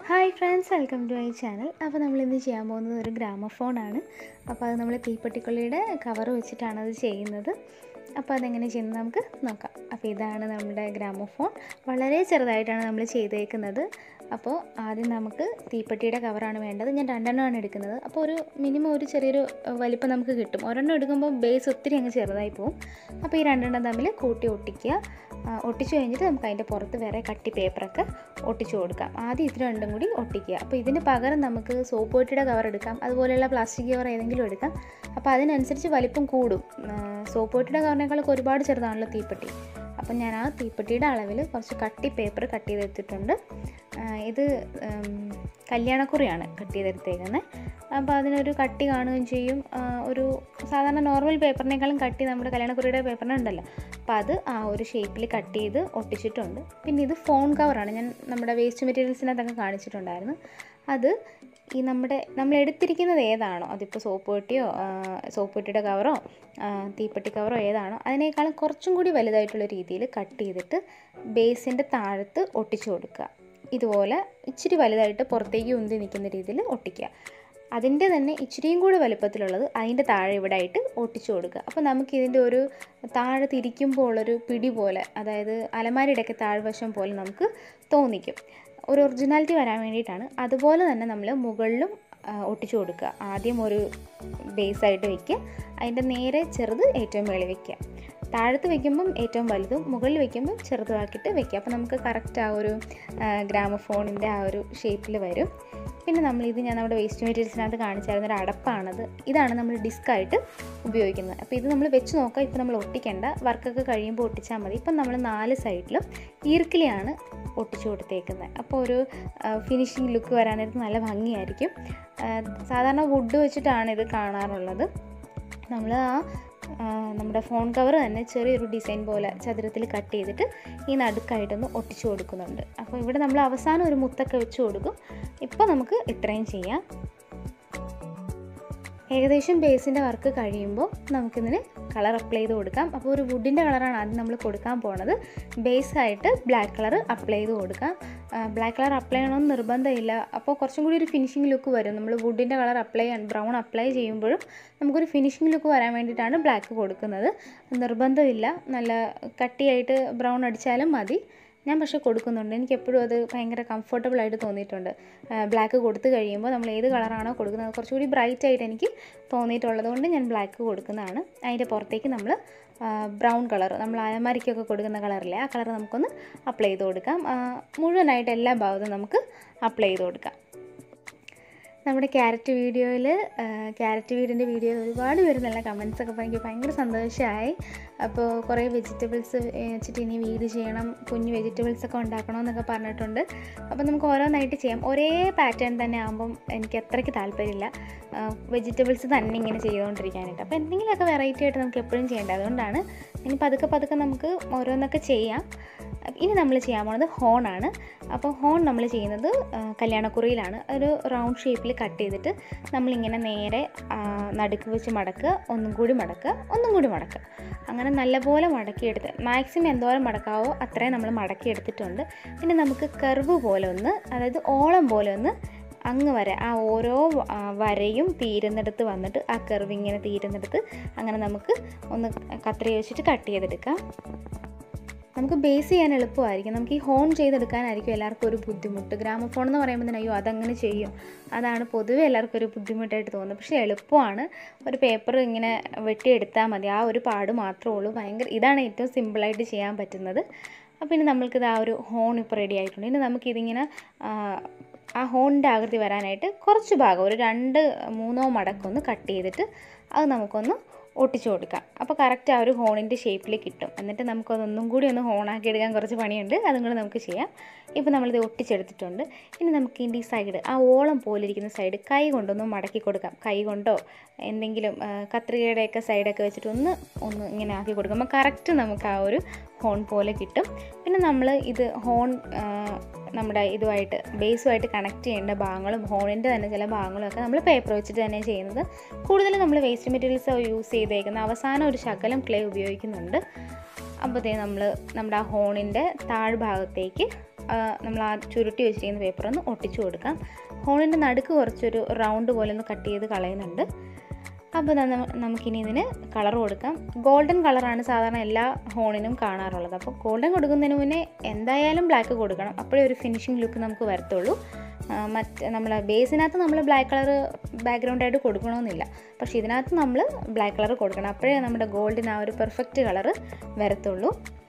hi friends welcome to my channel അപ്പോൾ നമ്മൾ ഇന്ന് ചെയ്യാൻ പോകുന്നത് ഒരു ഗ്രാമഫോണാണ് അപ്പോൾ അത് നമ്മൾ തീപ്പെട്ടിക്കൊള്ളിയുടെ കവർ വെച്ചിട്ടാണ് അത് ചെയ്യുന്നത് അപ്പോൾ അതെങ്ങനെ ചെയ്യുന്നത് നമുക്ക് നോക്കാം അപ്പോൾ ഇതാണ് നമ്മുടെ ഗ്രാമഫോൺ വളരെ ചെറുതായിട്ടാണ് നമ്മൾ ചെയ്തേക്കുന്നത് അപ്പോൾ ആദ്യം നമുക്ക് തീപ്പെട്ടിയുടെ കവറാണ് വേണ്ടത് ഞാൻ രണ്ടെണ്ണമാണ് എടുക്കുന്നത് അപ്പോൾ ഒരു മിനിമം ഒരു ചെറിയൊരു അഹ്, വലിപ്പം നമുക്ക് കിട്ടും ഒരെണ്ണം എടുക്കുമ്പോൾ ബേസ് ഒത്തിരി അങ്ങ് ചെറുതായി പോകും അപ്പോൾ ഈ രണ്ടെണ്ണം തമ്മിൽ കൂട്ടി ഒട്ടിക്കുക ആ, ഒട്ടിച്ചു കഴിഞ്ഞിട്ട് നമുക്ക് അതിൻ്റെ പുറത്ത് വേറെ കട്ടി പേപ്പറൊക്കെ ഒട്ടിച്ചു കൊടുക്കാം ആദ്യം ഇത് രണ്ടും കൂടി ഒട്ടിക്കുക അപ്പോൾ ഇതിന് പകരം നമുക്ക് സോപ്പ് പൊട്ടിയുടെ കവർ എടുക്കാം അതുപോലെയുള്ള പ്ലാസ്റ്റിക് കവർ ഏതെങ്കിലും എടുക്കാം അപ്പോൾ അതിനനുസരിച്ച് വലിപ്പം കൂടും സോപ്പ് പൊട്ടിയുടെ കവറിനേക്കാളൊക്കെ ഒരുപാട് ചെറുതാണല്ലോ തീപ്പെട്ടി അപ്പം ഞാൻ ആ തീപ്പെട്ടിയുടെ അളവിൽ കുറച്ച് കട്ടി പേപ്പർ കട്ട് ചെയ്തെടുത്തിട്ടുണ്ട് ആ, ഇത് ഉം, കല്യാണക്കുറിയാണ് കട്ട് ചെയ്തെടുത്തേക്കുന്നത് അപ്പോൾ അതിനൊരു കട്ടി കാണുകയും ചെയ്യും ആ, ഒരു സാധാരണ നോർമൽ പേപ്പറിനേക്കാളും കട്ടി നമ്മുടെ കല്യാണക്കുറിയുടെ പേപ്പറിനുണ്ടല്ലോ അപ്പോൾ അത് ആ ഒരു ഷേപ്പിൽ കട്ട് ചെയ്ത് ഒട്ടിച്ചിട്ടുണ്ട് പിന്നെ ഇത് ഫോൺ കവറാണ് ഞാൻ നമ്മുടെ വേസ്റ്റ് മെറ്റീരിയൽസിനകത്തൊക്കെ കാണിച്ചിട്ടുണ്ടായിരുന്നു അത് ഈ നമ്മുടെ നമ്മൾ എടുത്തിരിക്കുന്നത് ഏതാണോ അതിപ്പോൾ സോപ്പ് പെട്ടിയോ സോപ്പ് പെട്ടിയുടെ കവറോ ആ, തീപ്പെട്ടി കവറോ ഏതാണോ അതിനേക്കാളും കുറച്ചും കൂടി വലുതായിട്ടുള്ള രീതിയിൽ കട്ട് ചെയ്തിട്ട് ബേസിൻ്റെ താഴത്ത് ഒട്ടിച്ചു കൊടുക്കുക ഇതുപോലെ ഇച്ചിരി വലുതായിട്ട് പുറത്തേക്ക് ഉന്തി നിൽക്കുന്ന രീതിയിൽ ഒട്ടിക്കുക അതിൻ്റെ തന്നെ ഇച്ചിരിയും കൂടി വലുപ്പത്തിലുള്ളത് അതിൻ്റെ താഴെ ഇവിടെ ആയിട്ട് ഒട്ടിച്ചു കൊടുക്കുക അപ്പോൾ നമുക്ക് ഇതിൻ്റെ ഒരു താഴെ തിരിക്കുമ്പോൾ ഉള്ളൊരു പിടി പോലെ അതായത് അലമാരിയുടെയൊക്കെ താഴ്വശം പോലെ നമുക്ക് തോന്നിക്കും ഒരു ഒറിജിനാലിറ്റി വരാൻ വേണ്ടിയിട്ടാണ് അതുപോലെ തന്നെ നമ്മൾ മുകളിലും ആ, ഒട്ടിച്ചു കൊടുക്കുക ആദ്യം ഒരു ബേസായിട്ട് വെക്കുക അതിൻ്റെ നേരെ ചെറുത് ഏറ്റവും മേളിൽ വെക്കുക താഴത്ത് വെക്കുമ്പം ഏറ്റവും വലുതും മുകളിൽ വെക്കുമ്പം ചെറുതുമാക്കിയിട്ട് വെക്കുക അപ്പോൾ നമുക്ക് കറക്റ്റ് ആ ഒരു ഗ്രാമഫോണിൻ്റെ ആ ഒരു ഷേപ്പിൽ വരും പിന്നെ നമ്മൾ ഇത് ഞാൻ നമ്മുടെ വേസ്റ്റ് മെറ്റീരിയൽസിനകത്ത് കാണിച്ചായിരുന്ന ഒരു അടപ്പാണത് ഇതാണ് നമ്മൾ ഡിസ്ക്കായിട്ട് ഉപയോഗിക്കുന്നത് അപ്പോൾ ഇത് നമ്മൾ വെച്ച് നോക്കാം ഇപ്പോൾ നമ്മൾ ഒട്ടിക്കേണ്ട വർക്കൊക്കെ കഴിയുമ്പോൾ ഒട്ടിച്ചാൽ മതി ഇപ്പം നമ്മൾ നാല് സൈഡിലും ഈർക്കിലിയാണ് ഒട്ടിച്ചു കൊടുത്തേക്കുന്നത് അപ്പോൾ ഒരു ഫിനിഷിങ് ലുക്ക് വരാനായിട്ട് നല്ല ഭംഗിയായിരിക്കും ആ, സാധാരണ വുഡ് വെച്ചിട്ടാണ് ഇത് കാണാറുള്ളത് നമ്മൾ ആ ആ, നമ്മുടെ ഫോൺ കവർ തന്നെ ചെറിയൊരു ഡിസൈൻ പോലെ ചതുരത്തിൽ കട്ട് ചെയ്തിട്ട് ഈ നടുക്കായിട്ടൊന്ന് ഒട്ടിച്ചു കൊടുക്കുന്നുണ്ട് അപ്പോൾ ഇവിടെ നമ്മൾ അവസാനം ഒരു മുത്തൊക്കെ വെച്ച് കൊടുക്കും ഇപ്പോൾ നമുക്ക് ഇത്രയും ചെയ്യാം ഏകദേശം ബേസിൻ്റെ വർക്ക് കഴിയുമ്പോൾ നമുക്കിതിന് കളർ അപ്ലൈ ചെയ്ത് കൊടുക്കാം അപ്പോൾ ഒരു വുഡിൻ്റെ കളറാണ് ആദ്യം നമ്മൾ കൊടുക്കാൻ പോണത് ബേസായിട്ട് ബ്ലാക്ക് കളർ അപ്ലൈ ചെയ്ത് കൊടുക്കാം ബ്ലാക്ക് കളർ അപ്ലൈ ചെയ്യണമെന്ന് നിർബന്ധമില്ല അപ്പോൾ കുറച്ചും കൂടി ഒരു ഫിനിഷിംഗ് ലുക്ക് വരും നമ്മൾ വുഡിൻ്റെ കളർ അപ്ലൈ ബ്രൗൺ അപ്ലൈ ചെയ്യുമ്പോഴും നമുക്കൊരു ഫിനിഷിംഗ് ലുക്ക് വരാൻ വേണ്ടിയിട്ടാണ് ബ്ലാക്ക് കൊടുക്കുന്നത് നിർബന്ധമില്ല നല്ല കട്ടിയായിട്ട് ബ്രൗൺ അടിച്ചാലും മതി ഞാൻ പക്ഷേ കൊടുക്കുന്നുണ്ട് എനിക്ക് എപ്പോഴും അത് ഭയങ്കര കംഫർട്ടബിൾ ആയിട്ട് തോന്നിയിട്ടുണ്ട് ബ്ലാക്ക് കൊടുത്തു കഴിയുമ്പോൾ നമ്മൾ ഏത് കളറാണോ കൊടുക്കുന്നത് അത് കുറച്ചുകൂടി ബ്രൈറ്റ് ആയിട്ട് എനിക്ക് തോന്നിയിട്ടുള്ളത് കൊണ്ട് ഞാൻ ബ്ലാക്ക് കൊടുക്കുന്നതാണ് അതിൻ്റെ പുറത്തേക്ക് നമ്മൾ ബ്രൗൺ കളർ നമ്മൾ അലമാരിക്കൊക്കെ കൊടുക്കുന്ന കളറില്ലേ ആ കളർ നമുക്കൊന്ന് അപ്ലൈ ചെയ്ത് കൊടുക്കാം ആ, മുഴുവനായിട്ട് എല്ലാ ഭാഗത്തും നമുക്ക് അപ്ലൈ ചെയ്ത് കൊടുക്കാം നമ്മുടെ ക്യാരറ്റ് വീഡിയോയിൽ ക്യാരറ്റ് വീടിൻ്റെ വീഡിയോയിൽ ഒരുപാട് പേര് നല്ല കമൻസ് ഒക്കെ എനിക്ക് ഭയങ്കര സന്തോഷമായി അപ്പോൾ കുറേ വെജിറ്റബിൾസ് വെച്ചിട്ട് ഇനി വീട് ചെയ്യണം കുഞ്ഞ് വെജിറ്റബിൾസ് ഒക്കെ ഉണ്ടാക്കണം എന്നൊക്കെ പറഞ്ഞിട്ടുണ്ട് അപ്പോൾ നമുക്ക് ഓരോന്നായിട്ട് ചെയ്യാം ഒരേ പാറ്റേൺ തന്നെ ആകുമ്പം എനിക്ക് അത്രയ്ക്ക് താല്പര്യമില്ല വെജിറ്റബിൾസ് തന്നെ ഇങ്ങനെ ചെയ്തുകൊണ്ടിരിക്കാനായിട്ട് അപ്പോൾ എന്തെങ്കിലുമൊക്കെ വെറൈറ്റി ആയിട്ട് നമുക്ക് എപ്പോഴും ചെയ്യേണ്ടത് അതുകൊണ്ടാണ് ഇനി പതുക്കെ പതുക്കെ നമുക്ക് ഓരോന്നൊക്കെ ചെയ്യാം ഇനി നമ്മൾ ചെയ്യാൻ പോകുന്നത് ഹോണാണ് അപ്പോൾ ഹോൺ നമ്മൾ ചെയ്യുന്നത് ആ, കല്യാണക്കുറിയിലാണ് ഒരു റൗണ്ട് ഷേപ്പിൽ കട്ട് ചെയ്തിട്ട് നമ്മളിങ്ങനെ നേരെ ആ, നടുക്ക് വെച്ച് മടക്കുക ഒന്നും കൂടി മടക്കുക ഒന്നും കൂടി മടക്കുക അങ്ങനെ നല്ലപോലെ മടക്കിയെടുത്ത് മാക്സിമം എന്തോരം മടക്കാവോ അത്രയും നമ്മൾ മടക്കിയെടുത്തിട്ടുണ്ട് പിന്നെ നമുക്ക് കർവ് പോലെ ഒന്ന് അതായത് ഓളം പോലെ ഒന്ന് അങ്ങ് വരെ ആ ഓരോ ആ, വരയും തീരുന്നിടത്ത് വന്നിട്ട് ആ കർവ് ഇങ്ങനെ തീരുന്നിടത്ത് അങ്ങനെ നമുക്ക് ഒന്ന് കത്രി വെച്ചിട്ട് കട്ട് ചെയ്തെടുക്കാം നമുക്ക് ബേസ് ചെയ്യാൻ എളുപ്പമായിരിക്കും നമുക്ക് ഈ ഹോൺ ചെയ്തെടുക്കാനായിരിക്കും എല്ലാവർക്കും ഒരു ബുദ്ധിമുട്ട് ഗ്രാമഫോൺ എന്ന് പറയുമ്പോൾ തന്നെ അയ്യോ അതങ്ങനെ ചെയ്യും അതാണ് പൊതുവെ എല്ലാവർക്കും ഒരു ബുദ്ധിമുട്ടായിട്ട് തോന്നുന്നത് പക്ഷേ എളുപ്പമാണ് ഒരു പേപ്പർ ഇങ്ങനെ വെട്ടിയെടുത്താൽ മതി ആ ഒരു പാട് മാത്രമേ ഉള്ളൂ ഭയങ്കര ഇതാണ് ഏറ്റവും സിമ്പിളായിട്ട് ചെയ്യാൻ പറ്റുന്നത് അപ്പോൾ ഇനി നമ്മൾക്കിത് ആ ഒരു ഹോൺ ഇപ്പോൾ റെഡി ആയിട്ടുണ്ട് ഇനി നമുക്കിതിങ്ങനെ ആ, ആ ഹോണിൻ്റെ ആകൃതി വരാനായിട്ട് കുറച്ച് ഭാഗം ഒരു രണ്ട് മൂന്നോ മടക്കൊന്ന് കട്ട് ചെയ്തിട്ട് അത് നമുക്കൊന്ന് ഒട്ടിച്ചു കൊടുക്കാം അപ്പോൾ കറക്റ്റ് ആ ഒരു ഹോണിൻ്റെ ഷേപ്പിൽ കിട്ടും എന്നിട്ട് നമുക്കതൊന്നും കൂടി ഒന്ന് ഹോണാക്കി എടുക്കാൻ കുറച്ച് പണിയുണ്ട് അതും കൂടി നമുക്ക് ചെയ്യാം ഇപ്പോൾ നമ്മളിത് ഒട്ടിച്ചെടുത്തിട്ടുണ്ട് ഇനി നമുക്ക് ഇതിൻ്റെ ഈ സൈഡ് ആ ഓളം പോലിരിക്കുന്ന സൈഡ് കൈ കൊണ്ടൊന്ന് മടക്കി കൊടുക്കാം കൈ കൊണ്ടോ എന്തെങ്കിലും ആ, കത്രികയുടെയൊക്കെ സൈഡൊക്കെ വെച്ചിട്ട് ഒന്ന് ഒന്ന് ഇങ്ങനെ ആക്കി കൊടുക്കുമ്പോൾ കറക്റ്റ് നമുക്ക് ആ ഒരു ഹോൺ പോലെ കിട്ടും പിന്നെ നമ്മൾ ഇത് ഹോൺ ആ, നമ്മുടെ ഇതുമായിട്ട് ബേസുമായിട്ട് കണക്ട് ചെയ്യേണ്ട ഭാഗങ്ങളും ഹോണിൻ്റെ തന്നെ ചില ഭാഗങ്ങളും ഒക്കെ നമ്മൾ പേപ്പർ വെച്ചിട്ട് തന്നെ ചെയ്യുന്നത് കൂടുതലും നമ്മൾ വേസ്റ്റ് മെറ്റീരിയൽസ് യൂസ് ചെയ്തേക്കുന്ന അവസാനം ഒരു ശകലം ക്ലേ ഉപയോഗിക്കുന്നുണ്ട് അപ്പോഴത്തേ നമ്മൾ നമ്മുടെ ആ ഹോണിൻ്റെ താഴ്ഭാഗത്തേക്ക് നമ്മൾ ആ ചുരുട്ടി വെച്ചിരിക്കുന്ന പേപ്പർ ഒന്ന് ഒട്ടിച്ചു കൊടുക്കാം ഹോണിൻ്റെ നടുക്ക് കുറച്ചൊരു റൗണ്ട് പോലെ ഒന്ന് കട്ട് ചെയ്ത് കളയുന്നുണ്ട് അപ്പോൾ നമുക്കിനി ഇതിന് കളർ കൊടുക്കാം ഗോൾഡൻ കളറാണ് സാധാരണ എല്ലാ ഹോണിനും കാണാറുള്ളത് അപ്പോൾ ഗോൾഡൻ കൊടുക്കുന്നതിന് മുന്നേ എന്തായാലും ബ്ലാക്ക് കൊടുക്കണം അപ്പോഴേ ഒരു ഫിനിഷിംഗ് ലുക്ക് നമുക്ക് വരത്തുള്ളൂ മറ്റ് നമ്മളെ ബേസിനകത്ത് നമ്മൾ ബ്ലാക്ക് കളർ ബാക്ക്ഗ്രൗണ്ടായിട്ട് കൊടുക്കണമെന്നില്ല പക്ഷേ ഇതിനകത്ത് നമ്മൾ ബ്ലാക്ക് കളർ കൊടുക്കണം അപ്പോഴേ നമ്മുടെ ഗോൾഡിന് ആ ഒരു പെർഫെക്റ്റ് കളർ വരത്തുള്ളൂ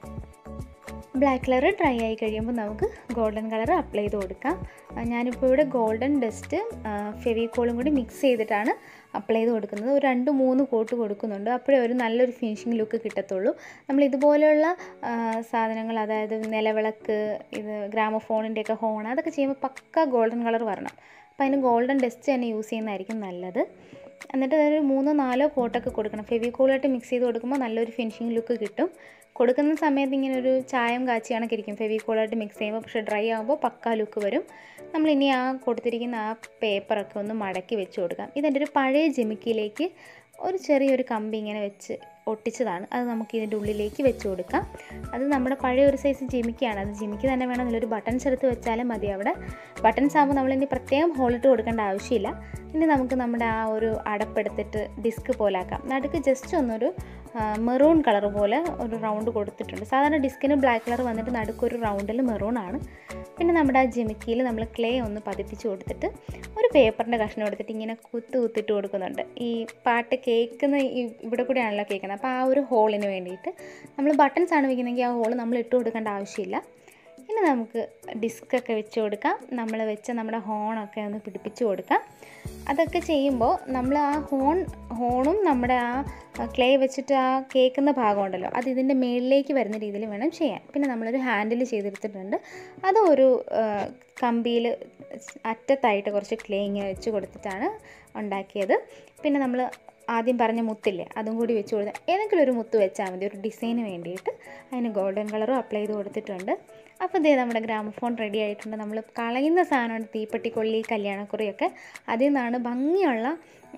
ബ്ലാക്ക് കളർ ഡ്രൈ ആയി കഴിയുമ്പോൾ നമുക്ക് ഗോൾഡൻ കളർ അപ്ലൈ ചെയ്ത് കൊടുക്കാം ഞാനിപ്പോൾ ഇവിടെ ഗോൾഡൻ ഡസ്റ്റ് ഫെവിക്കോളും കൂടി മിക്സ് ചെയ്തിട്ടാണ് അപ്ലൈ ചെയ്ത് കൊടുക്കുന്നത് ഒരു രണ്ട് മൂന്ന് കോട്ട് കൊടുക്കുന്നുണ്ട് അപ്പോഴേ ഒരു നല്ലൊരു ഫിനിഷിംഗ് ലുക്ക് കിട്ടത്തുള്ളൂ നമ്മൾ ഇതുപോലെയുള്ള സാധനങ്ങൾ അതായത് നിലവിളക്ക് ഇത് ഗ്രാമഫോണിൻ്റെയൊക്കെ ഹോൺ അതൊക്കെ ചെയ്യുമ്പോൾ പക്ക ഗോൾഡൻ കളർ വരണം അപ്പോൾ അതിന് ഗോൾഡൻ ഡസ്റ്റ് തന്നെ യൂസ് ചെയ്യുന്നതായിരിക്കും നല്ലത് എന്നിട്ട് അതൊരു മൂന്നോ നാലോ കോട്ടൊക്കെ കൊടുക്കണം ഫെവിക്കോളായിട്ട് മിക്സ് ചെയ്ത് കൊടുക്കുമ്പോൾ നല്ലൊരു ഫിനിഷിംഗ് ലുക്ക് കിട്ടും കൊടുക്കുന്ന സമയത്ത് ഇങ്ങനെ ഒരു ചായം കാച്ചി കണക്കിരിക്കും ഫെവിക്കോളായിട്ട് മിക്സ് ചെയ്യുമ്പോൾ പക്ഷേ ഡ്രൈ ആകുമ്പോൾ പക്കാ ലുക്ക് വരും നമ്മളിനി ആ കൊടുത്തിരിക്കുന്ന ആ പേപ്പറൊക്കെ ഒന്ന് മടക്കി വെച്ച് കൊടുക്കാം ഇതെൻ്റെ ഒരു പഴയ ജിമിക്കിയിലേക്ക് ഒരു ചെറിയൊരു കമ്പി ഇങ്ങനെ വെച്ച് ഒട്ടിച്ചതാണ് അത് നമുക്ക് ഇതിൻ്റെ ഉള്ളിലേക്ക് വെച്ച് കൊടുക്കാം അത് നമ്മുടെ പഴയ ഒരു സൈസ് ജിമിക്കാണ് അത് ജിമിക്ക് തന്നെ വേണം നല്ലൊരു ബട്ടൺസ് എടുത്ത് വെച്ചാലും മതി അവിടെ ബട്ടൺസ് ആകുമ്പോൾ നമ്മളിനി പ്രത്യേകം ഹോളിട്ട് കൊടുക്കേണ്ട ആവശ്യമില്ല ഇനി നമുക്ക് നമ്മുടെ ആ ഒരു അടപ്പെടുത്തിട്ട് ഡിസ്ക് പോലാക്കാം നടുക്ക് ജസ്റ്റ് ഒന്നൊരു മെറൂൺ കളർ പോലെ ഒരു റൗണ്ട് കൊടുത്തിട്ടുണ്ട് സാധാരണ ഡിസ്കിന് ബ്ലാക്ക് കളർ വന്നിട്ട് നടുക്കൊരു റൗണ്ടിൽ മെറൂൺ ആണ് പിന്നെ നമ്മുടെ ആ ജിമിക്കിയിൽ നമ്മൾ ക്ലേ ഒന്ന് പതിപ്പിച്ച് കൊടുത്തിട്ട് ഒരു പേപ്പറിൻ്റെ കഷ്ണം എടുത്തിട്ട് ഇങ്ങനെ കുത്ത് കുത്തിട്ട് കൊടുക്കുന്നുണ്ട് ഈ പാട്ട് കേൾക്കുന്ന ഈ ഇവിടെ കൂടെയാണല്ലോ കേൾക്കുന്നത് അപ്പോൾ ആ ഒരു ഹോളിന് വേണ്ടിയിട്ട് നമ്മൾ ബട്ടൺസ് ആണ് വെക്കുന്നതെങ്കിൽ ആ ഹോൾ നമ്മൾ ഇട്ട് കൊടുക്കേണ്ട ആവശ്യമില്ല ഇനി നമുക്ക് ഡിസ്കൊക്കെ വെച്ച് കൊടുക്കാം നമ്മൾ വെച്ച നമ്മുടെ ഹോണൊക്കെ ഒന്ന് പിടിപ്പിച്ച് കൊടുക്കാം അതൊക്കെ ചെയ്യുമ്പോൾ നമ്മൾ ആ ഹോൺ ഹോണും നമ്മുടെ ആ ക്ലേ വെച്ചിട്ട് ആ കേൾക്കുന്ന ഭാഗമുണ്ടല്ലോ അത് ഇതിൻ്റെ മേളിലേക്ക് വരുന്ന രീതിയിൽ വേണം ചെയ്യാൻ പിന്നെ നമ്മളൊരു ഹാൻഡിൽ ചെയ്തെടുത്തിട്ടുണ്ട് അത് ഒരു കമ്പിയിൽ അറ്റത്തായിട്ട് കുറച്ച് ക്ലേ ഇങ്ങനെ വെച്ച് കൊടുത്തിട്ടാണ് ഉണ്ടാക്കിയത് പിന്നെ നമ്മൾ ആദ്യം പറഞ്ഞ മുത്തില്ലേ അതും കൂടി വെച്ച് കൊടുത്താൽ ഏതെങ്കിലും ഒരു മുത്ത് വെച്ചാൽ മതി ഒരു ഡിസൈന് വേണ്ടിയിട്ട് അതിന് ഗോൾഡൻ കളറും അപ്ലൈ ചെയ്ത് കൊടുത്തിട്ടുണ്ട് അപ്പോൾ ഇതേ നമ്മുടെ ഗ്രാമഫോൺ റെഡി ആയിട്ടുണ്ട് നമ്മൾ കളയുന്ന സാധനമാണ് തീപ്പെട്ടിക്കൊള്ളി കല്യാണക്കുറിയൊക്കെ അതിൽ നിന്നാണ് ഭംഗിയുള്ള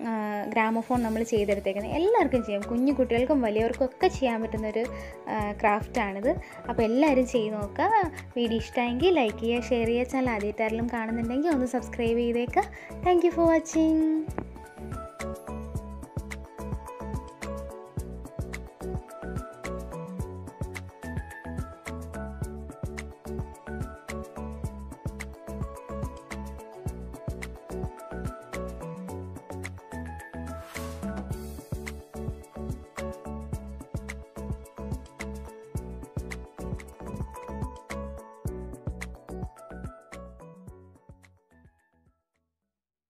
ഗ്രാമഫോൺ നമ്മൾ ചെയ്തെടുത്തേക്കുന്നത് എല്ലാവർക്കും ചെയ്യാം കുഞ്ഞു കുട്ടികൾക്കും വലിയവർക്കും ഒക്കെ ചെയ്യാൻ പറ്റുന്നൊരു ക്രാഫ്റ്റാണിത് അപ്പോൾ എല്ലാവരും ചെയ്ത് നോക്കുക വീഡിയോ ഇഷ്ടമെങ്കിൽ ലൈക്ക് ചെയ്യുക ഷെയർ ചെയ്യുക ചാനൽ ആദ്യമായിട്ടാരെങ്കിലും കാണുന്നുണ്ടെങ്കിൽ ഒന്ന് സബ്സ്ക്രൈബ് ചെയ്തേക്കുക താങ്ക് ഫോർ വാച്ചിങ്